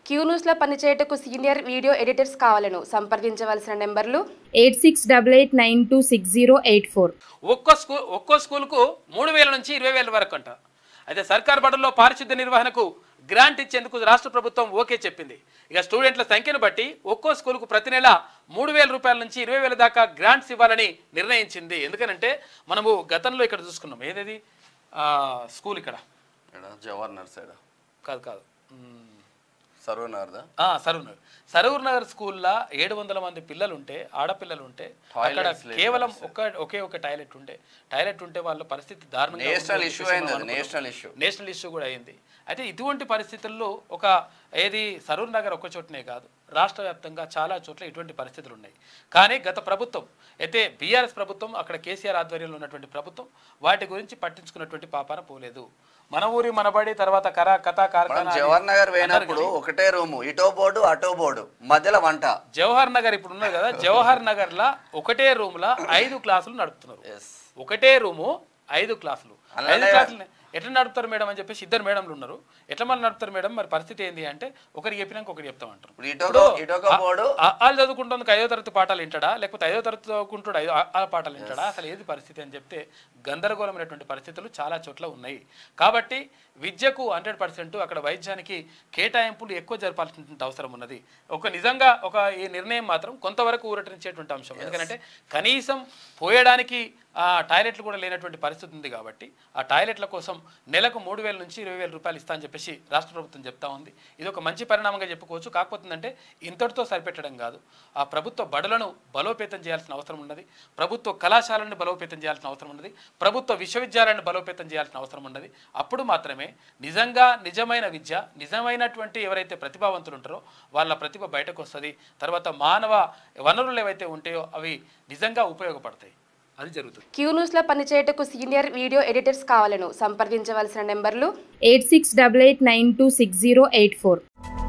Queue న్యూస్లో పనిచేయటకు senior video editors కావాలను సంప్రదించవలసిన నెంబర్లు eight six double eight nine two six zero eight four ఒక్కో స్కూల్ ఒక్కో స్కూల్కు మూడు వేల నుంచి ఇరవై వేల వరకు అంట అయితే సర్కార్ బడుల్లో పారిశుద్ధ్య నిర్వహణకు గ్రాంట్ ఇచ్చేందుకు రాష్ట్ర ప్రభుత్వం ఓకే చెప్పింది ఇక స్టూడెంట్ల సంఖ్యను బట్టి ఒక్కో స్కూల్కు ప్రతి నెల మూడు వేల రూపాయల నుంచి ఇరవై వేల దాకా గ్రాంట్స్ ఇవ్వాలని నిర్ణయించింది ఎందుకనంటే మనము గతంలో ఇక్కడ చూసుకున్నాం ఏదేది ఆ, స్కూల్ ఇక్కడ ఇక్కడ జవహర్ నగర్ సైడ్ కాదు కాదు మ్, సర్వర్ నగర్దా ఆ, సరూర్ నగర్ సరూర్ నగర్ స్కూల్లో ఏడు వందల మంది పిల్లలు ఉంటే ఆడపిల్లలు ఉంటే అక్కడ Toilets లేవు కేవలం ఒక ఒకే ఒక టాయిలెట్ ఉంటే టాయిలెట్ ఉంటే వాళ్ళ పరిస్థితి దారుణంగా ఉంది నేషనల్ అని ఇష్యూ చెప్పేసి అయింది మనం అది అనుకున్నాం. నేషనల్ ఇష్యూ నేషనల్ ఇష్యూ కూడా అయింది అయితే ఇటువంటి పరిస్థితుల్లో ఒక ఏది సరూర్ నగర్ ఒక చోటనే కాదు రాష్ట్ర వ్యాప్తంగా చాలా చోట్ల ఇటువంటి పరిస్థితులు ఉన్నాయి కానీ గత ప్రభుత్వం అయితే బీఆర్ఎస్ ప్రభుత్వం అక్కడ కేసీఆర్ ఆధ్వర్యంలో ఉన్నటువంటి ప్రభుత్వం వాటి గురించి పట్టించుకున్నటువంటి పాపాన పోలేదు మన ఊరి మనబడి తర్వాత కరా కథ మనం కార్ఖానా అని జవహర్ నగర్ అన్నారు పోయినప్పుడు ఒకటే రూము ఇటో బోర్డు అటో బోర్డు మధ్యలో వంట జవహర్ నగర్ ఇప్పుడు ఉన్నది కదా జవహర్ నగర్ లా ఒకటే రూమ్ లా ఐదు క్లాసులు నడుపుతున్నారు ఎస్ ఒకటే రూము ఐదు క్లాసులు అలానే- ఐదు క్లాసులు ఎట్లా నడుపుతారు మేడం అని చెప్పేసి ఇద్దరు మేడంలు ఉన్నారు ఎట్లా మరి నడుపుతారు మేడం మరి పరిస్థితి ఏంటి అంటే ఒకరికి చెప్పినాక ఒకటి చెప్తామంటారు ఇప్పుడు ఇటొక ఇటొక బోర్డు వాళ్ళు చదువుకుంటుంది ఐదో తరగతి పాఠాలు వింటాడా లేకపోతే ఐదో తరగతి చదువుకుంటాడు ఐదో ఆ పాఠాలు వింటాడా అసలు ఏది పరిస్థితి అని చెప్తే గందరగోళమైనటువంటి పరిస్థితులు చాలా చోట్ల ఉన్నాయి కాబట్టి విద్యకు హండ్రెడ్ పర్సెంట్ అక్కడ వైద్యానికి కేటాయింపులు ఎక్కువ జరపాల్సినటువంటి అవసరం ఉన్నది ఒక నిజంగా ఒక ఈ నిర్ణయం మాత్రం కొంతవరకు ఊరటనిచ్చేటువంటి అంశం ఎందుకంటే కనీసం పోయడానికి ఆ టాయిలెట్లు కూడా లేనటువంటి పరిస్థితి ఉంది కాబట్టి ఆ టాయిలెట్ల కోసం నెలకు మూడు వేల నుంచి ఇరవై వేల రూపాయలు ఇస్తా అని చెప్పేసి రాష్ట్ర ప్రభుత్వం చెప్తా ఉంది ఇది ఒక మంచి పరిణామంగా చెప్పుకోవచ్చు కాకపోతుందంటే ఇంతటితో సరిపెట్టడం కాదు ఆ ప్రభుత్వ బడులను బలోపేతం చేయాల్సిన అవసరం ఉన్నది ప్రభుత్వ కళాశాలను బలోపేతం చేయాల్సిన అవసరం ఉన్నది ప్రభుత్వ విశ్వవిద్యాలయాలను బలోపేతం చేయాల్సిన అవసరం ఉన్నది అప్పుడు మాత్రమే నిజంగా నిజమైన విద్య నిజమైనటువంటి ఎవరైతే ప్రతిభావంతులు ఉంటారో వాళ్ళ ప్రతిభ బయటకు వస్తుంది తర్వాత మానవ వనరులు ఏవైతే ఉంటాయో అవి నిజంగా ఉపయోగపడతాయి అది జరుగుతుంది క్యూ న్యూస్లో పనిచేయటకు సీనియర్ వీడియో ఎడిటర్స్ కావాలను సంప్రదించవలసిన నెంబర్లు eight six double eight nine two six zero eight four